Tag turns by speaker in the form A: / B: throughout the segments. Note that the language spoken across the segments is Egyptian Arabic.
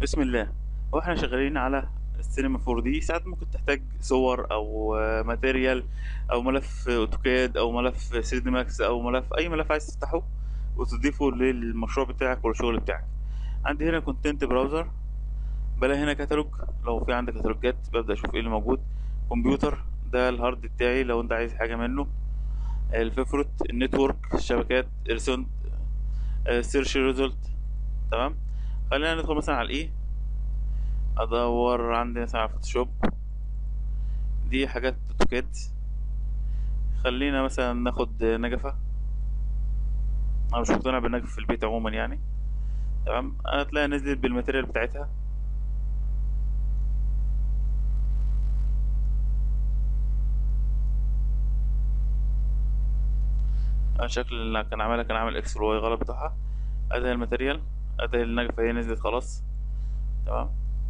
A: بسم الله هو احنا شغالين على السينما 4 دي ساعات ممكن تحتاج صور او آه، ماتيريال او ملف اوتوكاد او ملف 3 دي ماكس او ملف اي ملف عايز تفتحه وتضيفه للمشروع بتاعك والشغل بتاعك عندي هنا كونتنت براوزر بلاقي هنا كتالوج لو في عندك كتالوجات ببدأ اشوف ايه اللي موجود كمبيوتر ده الهارد بتاعي لو انت عايز حاجة منه الفيفورت النتورك الشبكات ارسنت سيرش ريزولت تمام خلينا ندخل مثلا على الايه ادور عندي مثلا على فوتوشوب دي حاجات اوتوكاد خلينا مثلا ناخد نجفة انا مش مقتنع بالنجف في البيت عموما يعني تمام هتلاقي نزلت بالماتيريال بتاعتها أنا شكل اللي كان عاملها كان عامل اكس والواي غلط بتاعها ادي الماتيريال ادي النجفة هي نزلت خلاص تمام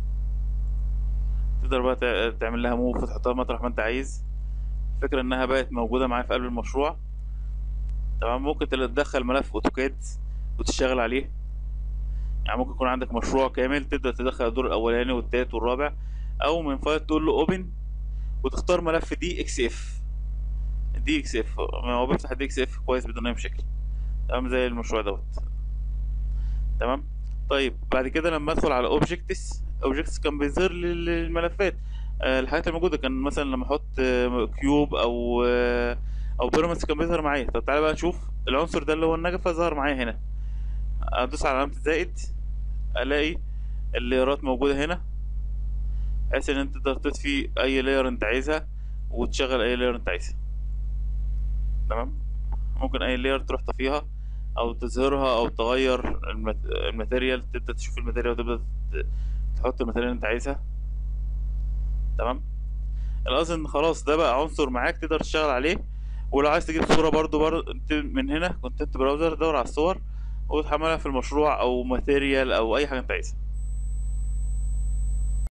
A: تقدر بقى تع- تعمل لها موف وتحطها مطرح ما انت عايز الفكرة انها بقت موجودة معايا في قلب المشروع تمام ممكن تل- تدخل ملف اوتوكاد وتشتغل عليه يعني ممكن يكون عندك مشروع كامل تبدأ تدخل الدور الاولاني والتالت والرابع او من فايل تقول له اوبن وتختار ملف دي اكس اف دي اكس اف هو بيفتح دي اكس اف كويس بدون اي مشاكل تمام زي المشروع دوت تمام طيب بعد كده لما ادخل على اوبجكتس اوبجكتس كان بيظهر لي الملفات آه، الحاجات الموجوده كان مثلا لما احط آه، كيوب او آه، او بيراميدز كان بيظهر معايا طب تعالى بقى نشوف العنصر ده اللي هو النجفه ظهر معايا هنا ادوس على علامه الزائد الاقي اللايرات موجوده هنا بحيث ان انت تقدر تطفي اي لاير انت عايزها وتشغل اي لاير انت عايزها تمام ممكن اي لاير تروح تطفيها او تظهرها او تغير المت- الماتيريال تبدا تشوف الماتيريال وتبدا ت- تحط الماتيريال اللي انت عايزها تمام القصد ان خلاص ده بقى عنصر معاك تقدر تشتغل عليه ولو عايز تجيب صورة برضو برضو انت من هنا كونتنت براوزر دور على الصور وتحملها في المشروع او ماتيريال او اي حاجة انت عايزها